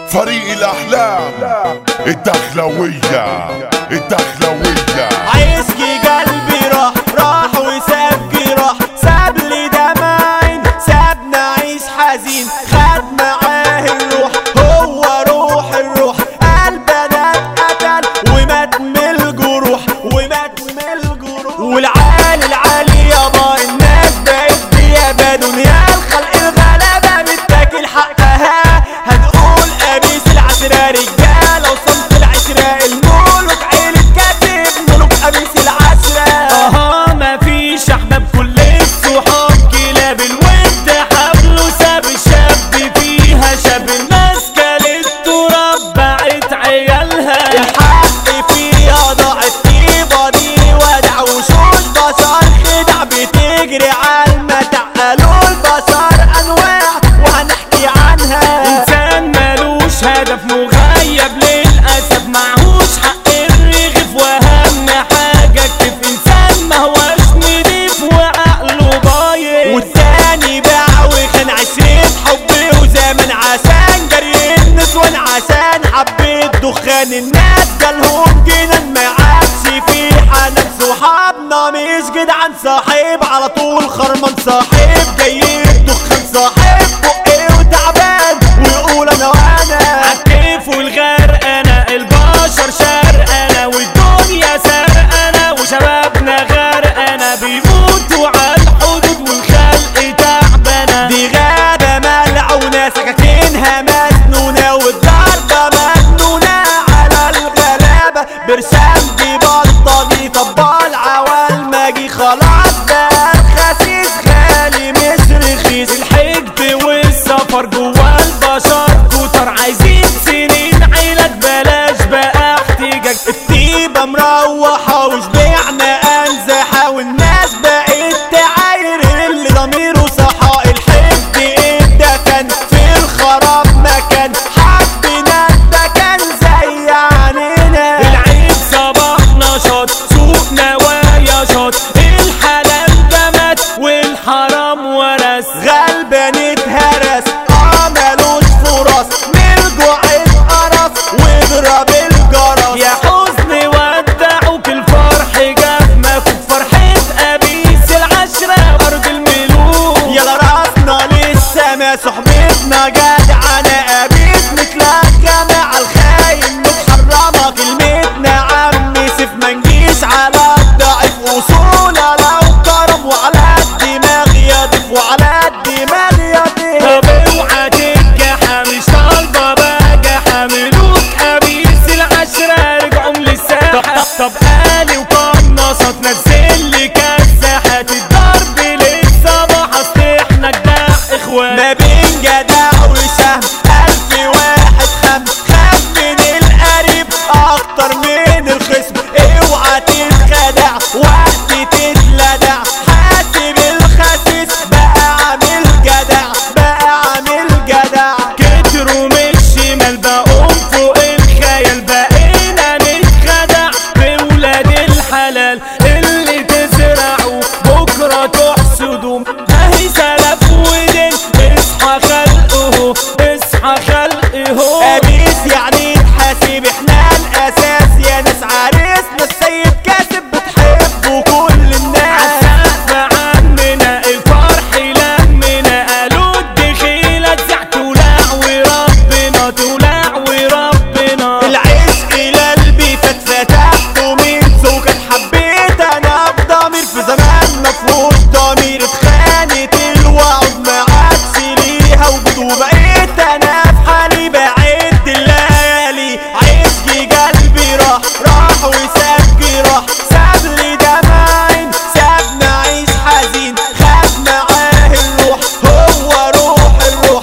فريق الأحلام الدخلوية الدخلوية عايزكي قلبي راح راح وساب جراح ساب لي دمعين سابنا عيش حزين خد معاه الروح هو روح الروح قلبنا اتقتل ومات من الجروح ومات من الجروح والعالي العالي يابا الناس بقت ديابة دنيا الخلق الغلابة بتاكل حقها هنقول قميص العشرة رجالة وصمت العشرة الملوك عيلة كاتب ملوك قميص العشرة اها مفيش احباب كل الصحاب كلاب الود حبله ساب الشاب فيها شاب الناس كلت تراب باعت عيالها الحق فيها ضاعت طيبة دي ودع وشوش بشر خدع بتجري عالمتع قالوا البشر انواع وهنحكي عنها انسان ملوش هدف مغيب للاسف معهوش حق الرغيف واهم حاجه كيف انسان ما هوش نضيف وعقله ضايع والتاني باع وخان عشرين حب وزمن عشان جري النسوان عشان حبيت دخان الناس جالهم جنان ما عادش في حنان صحابنا مش جدعان صاحب على طول خرمان صاحب جاي دخان صاحب بقي وتعبان ويقول انا وانا عالكيف والغرق انا البشر شرق انا والدنيا سرق انا وشبابنا غرق انا بيموتوا على الحدود والخلق تعبانه دي غابه ملعونه سكاكينها مسنونه والضربه مجنونه على الغلابه برشام دي بلطجي طبال عوال ماجي خلاص بقى الخسيس غالي مش رخيص الحقد والسفر جوا البشر كتر عايزين سنين عيلك بلاش بقى احتجاج الطيبة مروحة وشبعنا انزحة والناس بقت تعاير اللي ضميره صحى الحقد اتدفن في الخراب مكان حبنا الدكن زي عنينا العيد صباح نشاط سوق نوايا شاط الحلال ده مات والحرام ورث غلبان اتهرس اه مالوش فرص من الجوع اتقرص واضرب الجرس يا حزن ودعوك الفرح جاف ماكو فرحة قبيس العشرة أرض الملوك يلا راسنا للسما صحبتنا جدعانة قبيس متلقى مع الخاين متحرمة كلمتنا عمي سيف منجيش على الضعيف وصولة لو كرم وعلى الدماغ يضيف وعلى الدماغ يضيف طب اوعى تنجح مش طالبة بقى حملوك قبيس العشرة رجعوا من الساحة طب قالي وقنصت نزل لي كساحات الضرب للصباح اصل احنا جدع اخوان ما بين جدع وسهم الف واحد خم خم من القريب اكتر من الخصم اوعى تتخدع وقت تتلدع حاسب الخسيس بقى عامل جدع بقى عامل جدع كتروا من الشمال بقوم فوق الخيال بقينا نتخدع بولاد الحلال اللي تزرعوا بكرة تحسدوا اهي سلف ودين اصحى خلقه اصحى خلقه قميص يعني تحاسب احنا الاساس يا ناس عريسنا السيد كاسب بتحبه كل الناس عالسقف عمنا الفرح لمنا قالوا الدخيلة تزع تولع وربنا تولع وربنا العشق لقلبي فتفتحته من سوكك حبيت انا بضمير في زمان مفهوش ضمير اتخانت الوعد ما عادش ليها وجود وبقيت انا في حالي بعد الليالي عشقي قلبي راح راح وساب جراح ساب لي دمعين سابنا عيش حزين خد معاه الروح هو روح الروح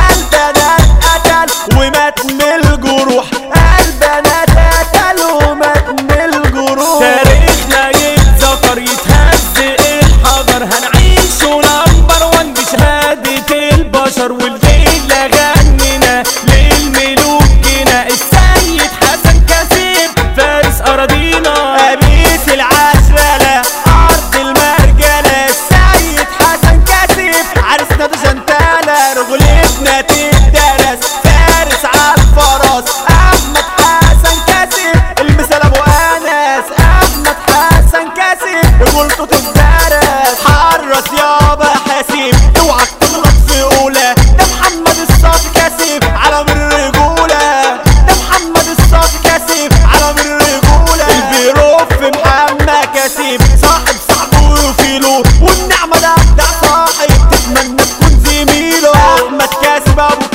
قلبنا اتقتل ومات من الجروح قلبنا اتقتل ومات من الجروح تاريخنا يتذكر يتهز الحجر هنعيشه نمبر وان بشهادة البشر والليلة غنينا للملوك جينا السيد حسن كسيب فارس أراضينا قميص العشرة لا أرض المرجلة السيد حسن كسيب عرسنا ده جنتالة رجولتنا تدرس فارس عالفرس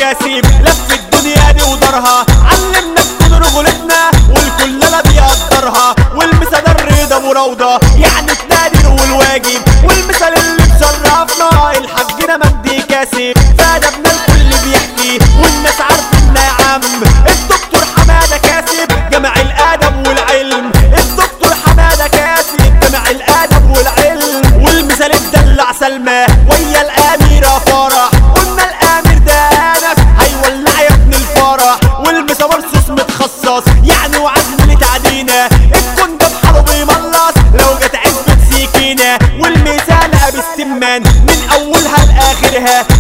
كاسب لف الدنيا دي ودارها علمنا تكون رجولتنا والكل لا بيقدرها والمثال الرضا وروضة يعني تنادي والواجب والمثال اللي مشرفنا الحاجنا مجدي كاسب فادبنا الكل بيحكي والناس عارفيننا يا عم الدكتور حماده كاسب جمع الادب والعلم الدكتور حماده كاسب جمع الادب والعلم والمثال الدلع سلمى ويا الاميره فرح قلنا الامير ده انس هيولع يا ابن الفرح والمسا مرصوص متخصص يعني وعزم لتعدينا الكون ده بحاله بيملص لو جت عزبة سكينة والمثال ابي السمان من اولها لاخرها